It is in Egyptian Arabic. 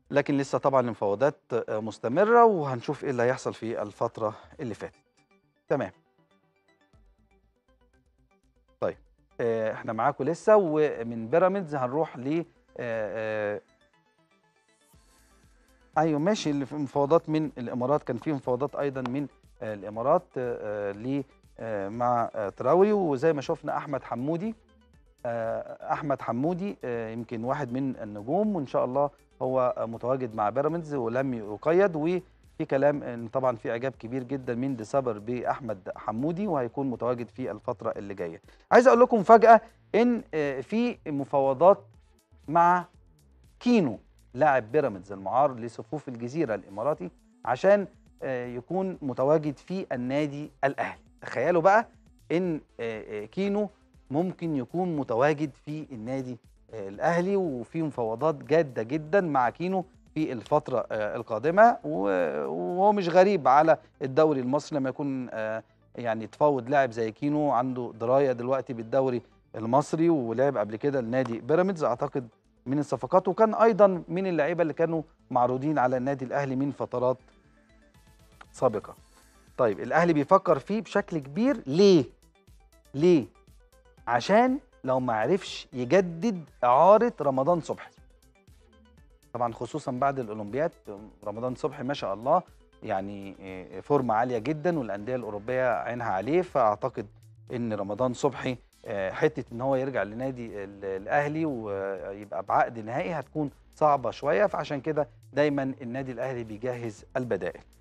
لكن لسه طبعا المفاوضات مستمره وهنشوف ايه اللي هيحصل في الفتره اللي فاتت تمام طيب آه، احنا معاكم لسه ومن بيراميدز هنروح ل آه، آه، ايوه ماشي اللي في مفاوضات من الامارات كان في مفاوضات ايضا من آه، الامارات آه، ل آه، مع آه، تراوري وزي ما شفنا احمد حمودي آه، احمد حمودي آه، يمكن واحد من النجوم وان شاء الله هو آه، متواجد مع بيراميدز ولم يقيد وفي كلام ان طبعا في اعجاب كبير جدا من ديسمبر باحمد حمودي وهيكون متواجد في الفتره اللي جايه عايز اقول لكم فجاه ان آه، في مفاوضات مع كينو لاعب بيراميدز المعار لصفوف الجزيره الاماراتي عشان آه، يكون متواجد في النادي الاهلي تخيلوا بقى ان آه، آه، كينو ممكن يكون متواجد في النادي آه، الاهلي وفي مفاوضات جاده جدا مع كينو في الفتره آه، القادمه و- وهو مش غريب على الدوري المصري لما يكون آه، يعني تفاوض لاعب زي كينو عنده درايه دلوقتي بالدوري المصري ولعب قبل كده لنادي بيراميدز اعتقد من الصفقات وكان ايضا من اللعيبه اللي كانوا معروضين على النادي الاهلي من فترات سابقه. طيب الاهلي بيفكر فيه بشكل كبير ليه؟ ليه؟ عشان لو ما عرفش يجدد اعاره رمضان صبحي. طبعا خصوصا بعد الاولمبياد رمضان صبحي ما شاء الله يعني إيه، فورمه عاليه جدا والانديه الاوروبيه عينها عليه فاعتقد ان رمضان صبحي آه، حته ان هو يرجع لنادي ال- الاهلي ويبقى بعقد نهائي هتكون صعبه شويه فعشان كده دايما النادي الاهلي بيجهز البدائل